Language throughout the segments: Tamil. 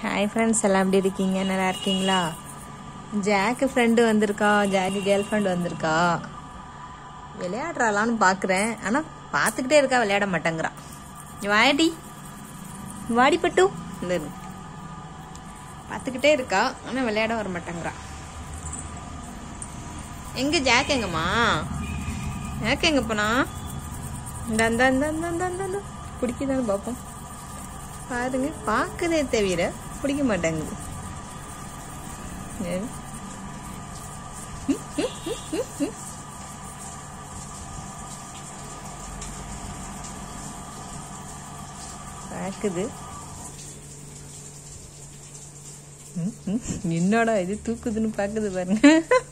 ஹாய் ஃப்ரெண்ட்ஸ் எல்லாம் எப்படி இருக்கீங்க நல்லா இருக்கீங்களா ஜாக்கு ஃப்ரெண்டு வந்திருக்கா ஜாக்கு கேர்ள் ஃப்ரெண்டு வந்திருக்கா விளையாடுறாளான்னு பார்க்குறேன் ஆனால் பார்த்துக்கிட்டே இருக்கா விளையாட மாட்டேங்கிறா நீ வாடி வாடி பட்டு இந்த இரு. பார்த்துக்கிட்டே இருக்கா ஆனால் விளையாட வர மாட்டேங்கிறா எங்க ஜாக் எங்கம்மா ஜாக் எங்க போனா இந்த அந்த அந்த அந்த அந்த அந்த அந்த பிடிக்குதான்னு பார்ப்போம் பாருங்க பார்க்குதே தவிர பிடிக்க மாட்டேங்குது ஏ. பார்க்குது ம், ம். என்னடா இது தூக்குதுன்னு பார்க்குது பாருங்க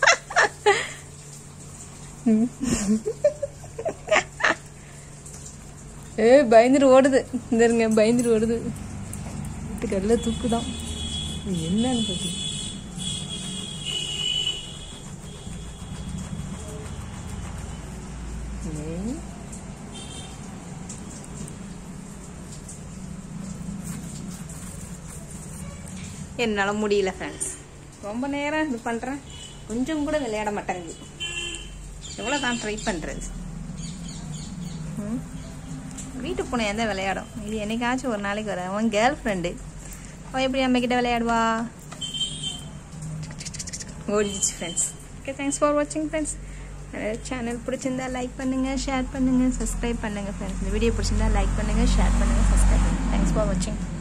ஏ பயந்துட்டு ஓடுது இந்த இருங்க பயந்துட்டு ஓடுது வீட்டுக்கு எல்லாம் தூக்குதான் இது என்னன்னு பார்த்து ஏய். என்னால முடியல ஃப்ரெண்ட்ஸ் ரொம்ப நேரம் இது பண்றேன் கொஞ்சம் கூட விளையாட மாட்டேங்குது எவ்வளோ தான் ட்ரை பண்றது ம் வீட்டு பூனை எந்த விளையாடும் இது என்னைக்காச்சும் ஒரு நாளைக்கு வர அவன் கேர்ள் ஃப்ரெண்டு அவன் எப்படி நம்ம கிட்ட விளையாடுவா ஓடிடுச்சு ஃப்ரெண்ட்ஸ் ஓகே தேங்க்ஸ் ஃபார் வாட்சிங் ஃப்ரெண்ட்ஸ் சேனல் பிடிச்சிருந்தா லைக் பண்ணுங்க ஷேர் பண்ணுங்க சப்ஸ்கிரைப் பண்ணுங்க ஃப்ரெண்ட்ஸ் இந்த வீடியோ பிடிச்சிருந்தா லைக் பண்ணுங்க ஷேர் பண்ணுங்க சப்ஸ்கிரைப் பண்ணுங்க தேங்க்ஸ் ஃபார் வாட்சிங்